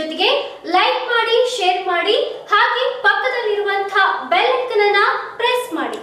ಜೊತೆಗೆ ಲೈಕ್ ಮಾಡಿ ಶೇರ್ ಮಾಡಿ ಹಾಗೆ ಪಕ್ಕದಲ್ಲಿರುವಂತಹ ಬೆಲ್ ಐಕನ್ ಅನ್ನ ಪ್ರೆಸ್ ಮಾಡಿ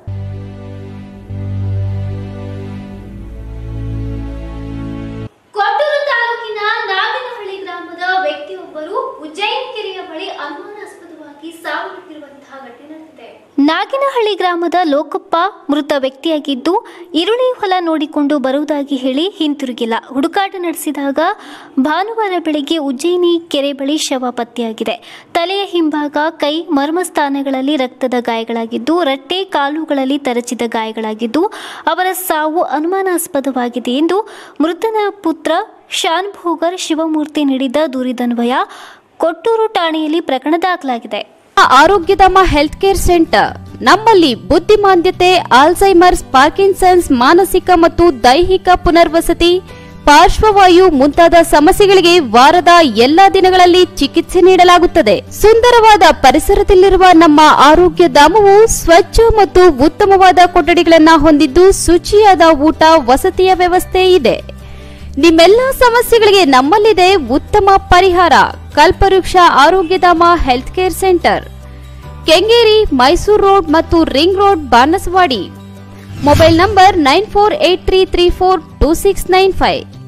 ಕೊಟ್ಟೂರು ತಾಲೂಕಿನ ನಾಗನಹಳ್ಳಿ ಗ್ರಾಮದ ವ್ಯಕ್ತಿಯೊಬ್ಬರು ಉಜ್ಜಯಿನ್ ಕೆರೆಯ ಬಳಿ ಅನುಮಾನಾಸ್ಪದವಾಗಿ ಸಾವನ್ನಪ್ಪಿರುವಂತಹ ಘಟನೆ ನಡೆದಿದೆ ನಾಗಿನಹಳ್ಳಿ ಗ್ರಾಮದ ಲೋಕಪ್ಪ ಮೃತ ವ್ಯಕ್ತಿಯಾಗಿದ್ದು ಈರುಳ್ಳಿ ಹೊಲ ನೋಡಿಕೊಂಡು ಬರುವುದಾಗಿ ಹೇಳಿ ಹಿಂತಿರುಗಿಲ್ಲ ಹುಡುಕಾಟ ನಡೆಸಿದಾಗ ಭಾನುವಾರ ಬೆಳಗ್ಗೆ ಉಜ್ಜಯಿನಿ ಕೆರೆ ಬಳಿ ಶವ ಪತ್ತೆಯಾಗಿದೆ ತಲೆಯ ಹಿಂಭಾಗ ಕೈ ಮರ್ಮಸ್ಥಾನಗಳಲ್ಲಿ ರಕ್ತದ ಗಾಯಗಳಾಗಿದ್ದು ರಟ್ಟೆ ಕಾಲುಗಳಲ್ಲಿ ತರಚಿದ ಗಾಯಗಳಾಗಿದ್ದು ಅವರ ಸಾವು ಅನುಮಾನಾಸ್ಪದವಾಗಿದೆ ಎಂದು ಮೃತನ ಪುತ್ರ ಶಾನ್ ಭೋಗರ್ ಶಿವಮೂರ್ತಿ ನೀಡಿದ ದೂರಿದನ್ವಯ ಕೊಟ್ಟೂರು ಠಾಣೆಯಲ್ಲಿ ಪ್ರಕರಣ ದಾಖಲಾಗಿದೆ ಆರೋಗ್ಯಧಾಮ ಹೆಲ್ತ್ ಕೇರ್ ಸೆಂಟರ್ ನಮ್ಮಲ್ಲಿ ಬುದ್ಧಿಮಾಂದ್ಯತೆ ಆಲ್ಝೈಮರ್ಸ್ ಪಾರ್ಕಿನ್ಸನ್ಸ್ ಮಾನಸಿಕ ಮತ್ತು ದೈಹಿಕ ಪುನರ್ವಸತಿ ಪಾರ್ಶ್ವವಾಯು ಮುಂತಾದ ಸಮಸ್ಯೆಗಳಿಗೆ ವಾರದ ಎಲ್ಲಾ ದಿನಗಳಲ್ಲಿ ಚಿಕಿತ್ಸೆ ನೀಡಲಾಗುತ್ತದೆ ಸುಂದರವಾದ ಪರಿಸರದಲ್ಲಿರುವ ನಮ್ಮ ಆರೋಗ್ಯ ಧಾಮವು ಸ್ವಚ್ಛ ಮತ್ತು ಉತ್ತಮವಾದ ಕೊಠಡಿಗಳನ್ನ ಹೊಂದಿದ್ದು ಶುಚಿಯಾದ ಊಟ ವಸತಿಯ ವ್ಯವಸ್ಥೆ ಇದೆ ನಿಮ್ಮೆಲ್ಲ ಸಮಸ್ಯೆಗಳಿಗೆ ನಮ್ಮಲ್ಲಿದೆ ಉತ್ತಮ ಪರಿಹಾರ Kalpavriksha Arogyadhama health care centre Kengeri Mysore road ಮತ್ತು ring road Banaswadi mobile number nine four eight three three four two six nine five